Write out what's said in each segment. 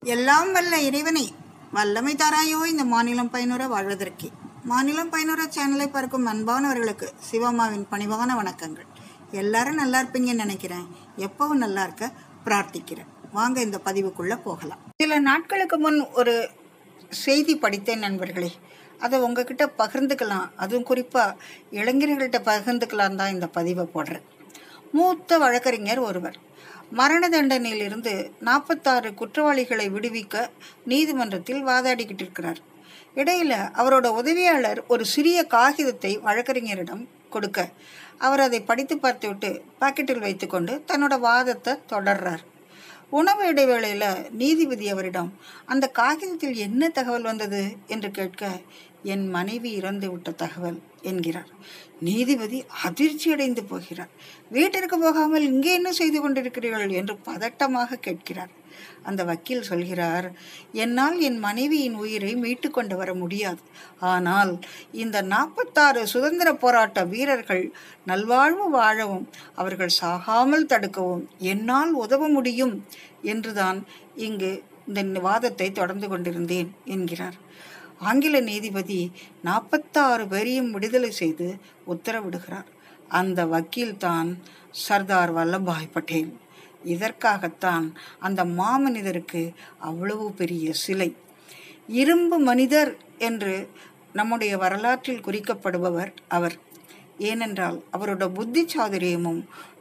எல்லாம் வல்ல இறைவனை வல்லமை தாராயோ இந்த மாநிலம் பயனுற வாழ்வதற்கே மாநிலம் பயனுற சேனலை பார்க்கும் அன்பானவர்களுக்கு சிவம்மாவின் பணிவான வணக்கங்கள் எல்லாரும் நல்லா இருப்பீங்கன்னு நினைக்கிறேன் எப்பவும் நல்லா இருக்க பிரார்த்திக்கிறேன் வாங்க இந்த பதிவுக்குள்ளே போகலாம் சில நாட்களுக்கு முன் ஒரு செய்தி படித்தேன் நண்பர்களே அதை உங்ககிட்ட பகிர்ந்துக்கலாம் அதுவும் குறிப்பாக இளைஞர்கள்ட்ட பகிர்ந்துக்கலாம் தான் இந்த பதிவை போடுறேன் மூத்த வழக்கறிஞர் ஒருவர் மரண தண்டனையிலிருந்து நாற்பத்தாறு குற்றவாளிகளை விடுவிக்க நீதிமன்றத்தில் வாதாடிக்கிட்டு இருக்கிறார் இடையில அவரோட உதவியாளர் ஒரு சிறிய காகிதத்தை வழக்கறிஞரிடம் கொடுக்க அவர் அதை படித்து பார்த்துவிட்டு பாக்கெட்டில் வைத்துக்கொண்டு தன்னோட வாதத்தை தொடர்றார் உணவு இடைவேளையில் நீதிபதி அவரிடம் அந்த காகிதத்தில் என்ன தகவல் வந்தது என்று கேட்க என் மனைவி இறந்து விட்ட தகவல் என்கிறார் நீதிபதி அதிர்ச்சி அடைந்து போகிறார் வீட்டிற்கு போகாமல் இங்கே என்ன செய்து கொண்டிருக்கிறீர்கள் என்று பதட்டமாக கேட்கிறார் அந்த வக்கீல் சொல்கிறார் என்னால் என் மனைவியின் உயிரை மீட்டு கொண்டு வர முடியாது ஆனால் இந்த நாற்பத்தாறு சுதந்திர போராட்ட வீரர்கள் நல்வாழ்வு வாழவும் அவர்கள் சாகாமல் தடுக்கவும் என்னால் உதவ முடியும் என்றுதான் இங்கு இந்த வாதத்தை தொடர்ந்து கொண்டிருந்தேன் என்கிறார் ஆங்கில நீதிபதி நாற்பத்தாறு பேரையும் விடுதலை செய்து உத்தரவிடுகிறார் அந்த வக்கீல் தான் சர்தார் வல்லபாய் பட்டேல் இதற்காகத்தான் அந்த மாமனிதருக்கு அவ்வளவு பெரிய சிலை இரும்பு மனிதர் என்று நம்முடைய வரலாற்றில் குறிக்கப்படுபவர் அவர் ஏனென்றால் அவரோட புத்தி சாதுரியமும்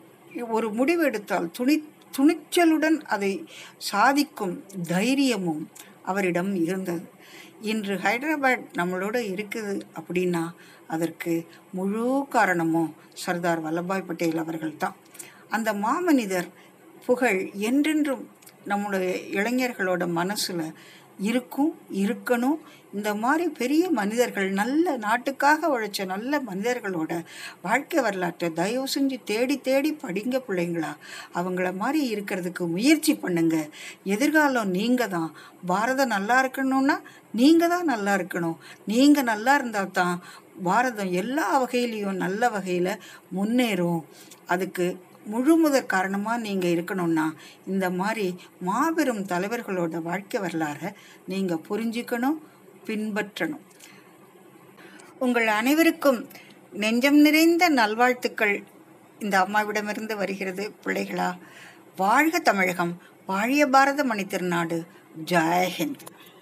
ஒரு முடிவெடுத்தால் துணி துணிச்சலுடன் அதை சாதிக்கும் தைரியமும் அவரிடம் இருந்தது இன்று ஹைதராபாத் நம்மளோட இருக்குது அப்படின்னா அதற்கு முழு காரணமும் சர்தார் வல்லபாய் பட்டேல் அவர்கள் தான் அந்த மாமனிதர் புகழ் என்றென்றும் நம்முடைய இளைஞர்களோட மனசில் இருக்கும் இருக்கணும் இந்த மாதிரி பெரிய மனிதர்கள் நல்ல நாட்டுக்காக உழைச்ச நல்ல மனிதர்களோட வாழ்க்கை வரலாற்றை தயவு செஞ்சு தேடி தேடி படிங்க பிள்ளைங்களா அவங்கள மாதிரி இருக்கிறதுக்கு முயற்சி பண்ணுங்க எதிர்காலம் நீங்கள் தான் பாரதம் நல்லா இருக்கணும்னா நீங்கள் தான் நல்லா இருக்கணும் நீங்கள் நல்லா இருந்தால் தான் பாரதம் எல்லா வகையிலையும் நல்ல வகையில் முன்னேறும் அதுக்கு முழு முதற் காரணமாக நீங்கள் இருக்கணும்னா இந்த மாதிரி மாபெரும் தலைவர்களோட வாழ்க்கை வரலாறை நீங்கள் புரிஞ்சுக்கணும் பின்பற்றணும் உங்கள் அனைவருக்கும் நெஞ்சம் நிறைந்த நல்வாழ்த்துக்கள் இந்த அம்மாவிடமிருந்து வருகிறது பிள்ளைகளா வாழ்க தமிழகம் வாழிய பாரத மணி திருநாடு ஜெயஹிந்த்